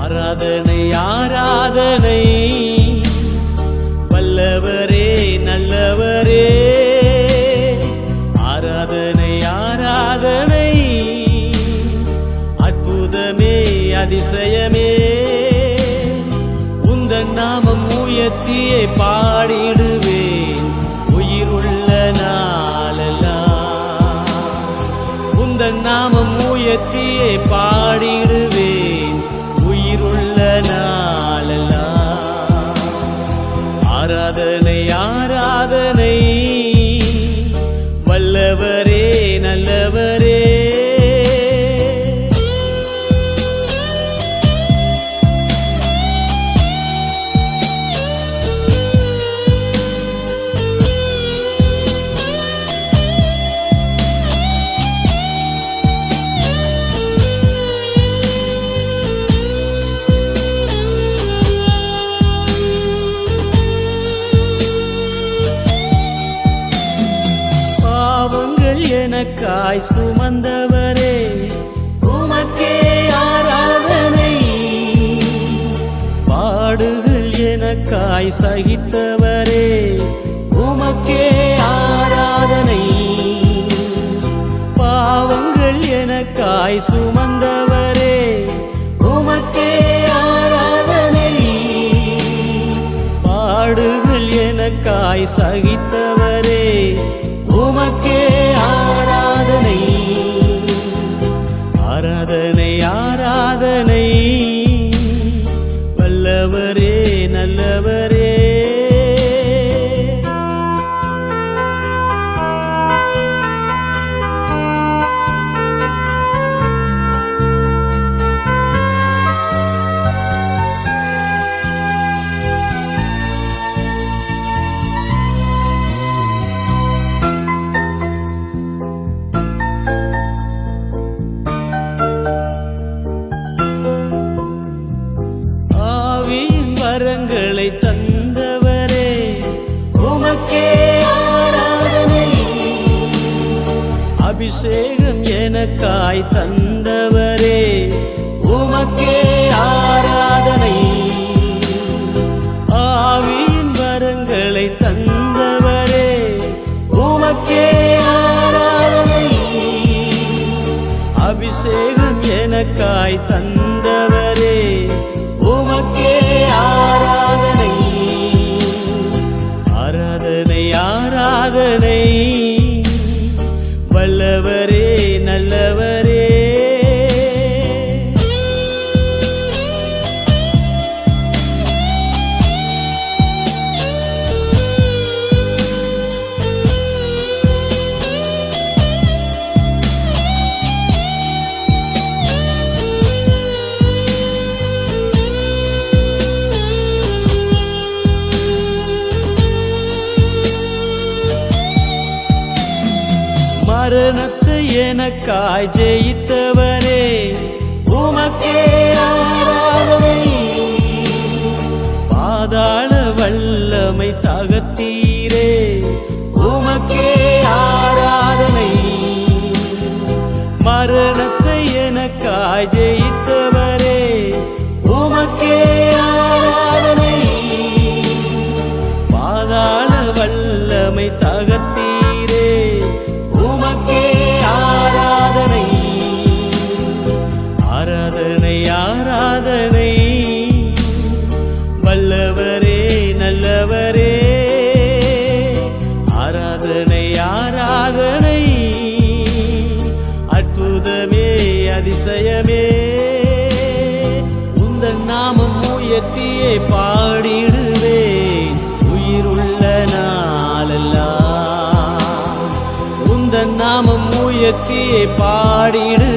ஆராதனை ஆராதனை வல்லவரே நல்லவரே ஆராதனை ஆராதனை அற்புதமே அதிசயமே உந்தன் நாமம் உயர்த்தியே பாடிடுவேன் உயிருள்ள நாளெல்லாம் உந்தன் நாமம் உயர்த்தியே பாடிடுவேன் உயிருள்ள நாளெல்லாம் ஆராதனை ஆராதனை வல்லவரே நல்லவரே பாவங்கள் எனக்காய் சுமந்தவரே உமக்கே ஆராதனை பாடுகள் எனக்காய் சகித்தவரே உமக்கே ஆராதனை பாவங்கள் எனக்காய் சுமந்தவரே உமக்கே ஆராதனை பாடுகள் எனக்காய் சகித்தவரே உமக்கே ஆராதனை ஆராதனை ஆராதனை வல்லவரே நல்லவரே ஆவியின் வரங்களை தந்தவரே உமக்கே ஆராதனை அபிஷேகம் எனக்காய் தந்தவரே உமக்கே ஆராதனை ஆவியின் வரங்களை தந்தவரே உமக்கே ஆராதனை அபிஷேகம் எனக்காய் தந்தவரே உமக்கே ஆராதனை ஆராதனை ஆராதனை வல்லவரே நல்லவரே மரணத்தை எனக்காய் ஜெயித்தவரே உமக்கே ஆராதனை பாதாள வல்லமை தகர்த்தீரே உமக்கே ஆராதனை மரணத்தை எனக்காய் ஜெயித்தவரே உமக்கே ஆராதனை பாதாள வல்லமை தகர்த்தீரே உமக்கே ஆராதனை ஆராதனை ஆராதனை வல்லவரே நல்லவரே ஆராதனை ஆராதனை அற்புதமே அதிசயமே உந்தன் நாமம் உயர்த்தியே பாடிடுவேன் உயிருள்ள நாளெல்லாம் உந்தன் நாமம் உயர்த்தியே பாடிடுவேன்